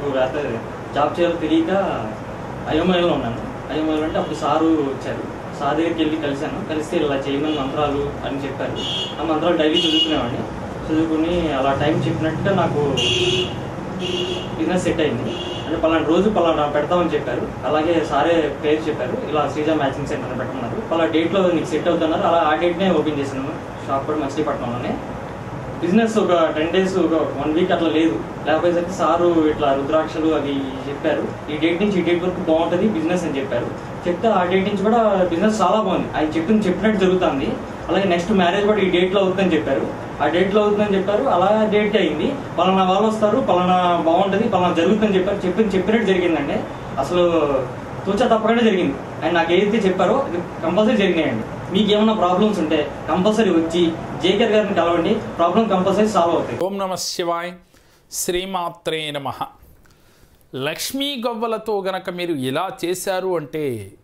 నాకు అదే జాబ్ చేయాలో తెలియక అయోమయంలో ఉన్నాను అయోమయంలో అంటే అప్పుడు సారు వచ్చారు సార్ దగ్గరికి వెళ్ళి కలిశాను కలిస్తే ఇలా చేయమని మంత్రాలు అని చెప్పారు ఆ మంత్రాలు డైలీ చదువుకునేవాడిని చదువుకుని అలా టైం చెప్పినట్టుగా నాకు బిజినెస్ సెట్ అయింది అంటే పలానా రోజు పలానా పెడతామని చెప్పారు అలాగే సారే పేరు చెప్పారు ఇలా శ్రీజా మ్యాచింగ్ సెంటర్ అని పెట్టమన్నారు పలా డేట్లో నీకు సెట్ అవుతున్నారు అలా ఆ డేట్నే ఓపెన్ చేశాను షాప్ కూడా మచిలీపట్నంలోనే బిజినెస్ ఒక టెన్ డేస్ ఒక వన్ వీక్ అట్లా లేదు లేకపోయేసరికి సారు ఇట్లా రుద్రాక్షలు అవి చెప్పారు ఈ డేట్ నుంచి ఈ డేట్ వరకు బాగుంటుంది బిజినెస్ అని చెప్పారు చెప్తే ఆ డేట్ నుంచి కూడా బిజినెస్ చాలా బాగుంది ఆయన చెప్పింది చెప్పినట్టు జరుగుతుంది అలాగే నెక్స్ట్ మ్యారేజ్ కూడా ఈ డేట్లో అవుతుందని చెప్పారు ఆ డేట్లో అవుతుందని చెప్పారు అలా డేట్ అయింది పలానా వాళ్ళు వస్తారు పలానా బాగుంటుంది పలానా జరుగుతుందని చెప్పారు చెప్పింది చెప్పినట్టు జరిగిందండి అసలు తూచా తప్పకుండా జరిగింది అండ్ నాకు ఏదైతే చెప్పారో అది కంపల్సరీ జరిగినాయండి మీకు ఏమైనా ప్రాబ్లమ్స్ ఉంటే కంపల్సరీ వచ్చి జేకేర్ గారిని కలవండి ప్రాబ్లం కంపల్సరీ సాల్వ్ అవుతాయి ఓం నమ శివాయ్ శ్రీమాత్రే నమ లక్ష్మీ గవ్వలతో గనక మీరు ఇలా చేశారు అంటే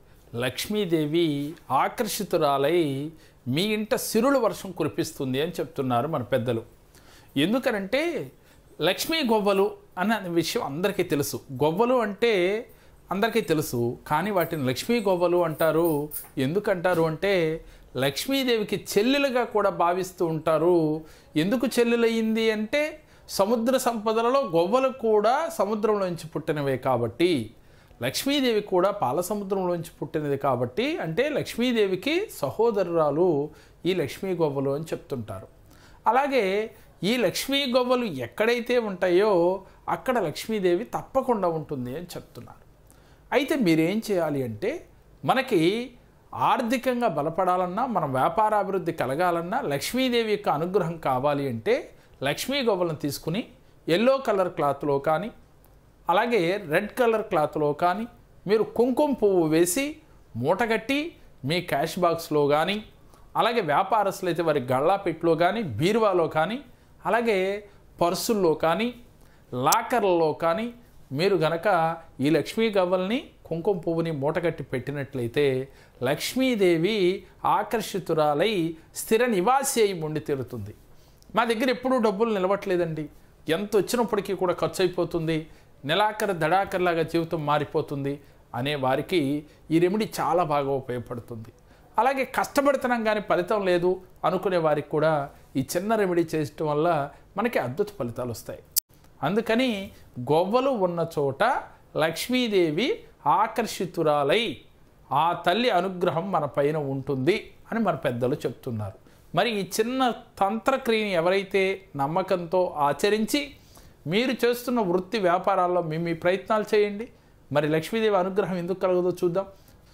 లక్ష్మీదేవి ఆకర్షితురాలై మీ ఇంట సిరుల వర్షం కురిపిస్తుంది అని చెప్తున్నారు మన పెద్దలు ఎందుకనంటే లక్ష్మీ గొవ్వలు అన్న విషయం అందరికీ తెలుసు గొవ్వలు అంటే అందరికీ తెలుసు కానీ వాటిని లక్ష్మీ గొవ్వలు అంటారు ఎందుకంటారు అంటే లక్ష్మీదేవికి చెల్లెలుగా కూడా భావిస్తూ ఉంటారు ఎందుకు చెల్లెలయ్యింది అంటే సముద్ర సంపదలలో గొవ్వలు కూడా సముద్రంలోంచి పుట్టినవే కాబట్టి లక్ష్మీదేవి కూడా పాల సముద్రంలోంచి పుట్టినది కాబట్టి అంటే లక్ష్మీదేవికి సహోదరురాలు ఈ లక్ష్మీ గొవ్వలు అని చెప్తుంటారు అలాగే ఈ లక్ష్మీ గొవ్వలు ఎక్కడైతే ఉంటాయో అక్కడ లక్ష్మీదేవి తప్పకుండా ఉంటుంది అని చెప్తున్నారు అయితే మీరేం చేయాలి అంటే మనకి ఆర్థికంగా బలపడాలన్నా మన వ్యాపారాభివృద్ధి కలగాలన్నా లక్ష్మీదేవి యొక్క అనుగ్రహం కావాలి అంటే లక్ష్మీ గొవ్వలను తీసుకుని ఎల్లో కలర్ క్లాత్లో కానీ అలాగే రెడ్ కలర్ క్లాత్లో కానీ మీరు కుంకుమ పువ్వు వేసి మూటగట్టి మీ క్యాష్ బాక్స్లో కానీ అలాగే వ్యాపారస్తులు అయితే వారి గళ్ళాపెట్లో కానీ బీరువాలో కానీ అలాగే పర్సుల్లో కానీ లాకర్లలో కానీ మీరు గనక ఈ లక్ష్మీ గవ్వల్ని కుంకుమ పువ్వుని మూటగట్టి పెట్టినట్లయితే లక్ష్మీదేవి ఆకర్షితురాలై స్థిర నివాసి అయి ఉండి తీరుతుంది మా దగ్గర ఎప్పుడూ డబ్బులు నిలవట్లేదండి ఎంత వచ్చినప్పటికీ కూడా ఖర్చు అయిపోతుంది నెలాఖర దడాకర్లాగా జీవితం మారిపోతుంది అనే వారికి ఈ రెమెడీ చాలా బాగా ఉపయోగపడుతుంది అలాగే కష్టపడుతున్నాం కానీ ఫలితం లేదు అనుకునే వారికి కూడా ఈ చిన్న రెమెడీ చేయటం వల్ల మనకి అద్భుత ఫలితాలు వస్తాయి అందుకని గొవ్వలు ఉన్న చోట లక్ష్మీదేవి ఆకర్షితురాలై ఆ తల్లి అనుగ్రహం మన పైన ఉంటుంది అని మన పెద్దలు చెప్తున్నారు మరి ఈ చిన్న తంత్రక్రియని ఎవరైతే నమ్మకంతో ఆచరించి మీరు చేస్తున్న వృత్తి వ్యాపారాల్లో మీ మీ ప్రయత్నాలు చేయండి మరి లక్ష్మీదేవి అనుగ్రహం ఎందుకు కలగదో చూద్దాం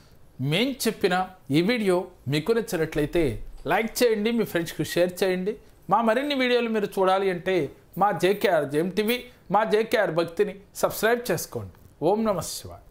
మేం చెప్పిన ఈ వీడియో మీకు నచ్చినట్లయితే లైక్ చేయండి మీ ఫ్రెండ్స్కి షేర్ చేయండి మా మరిన్ని వీడియోలు మీరు చూడాలి అంటే మా జేకేఆర్ జేఎం టీవీ మా జేకేఆర్ భక్తిని సబ్స్క్రైబ్ చేసుకోండి ఓం నమ శివాయ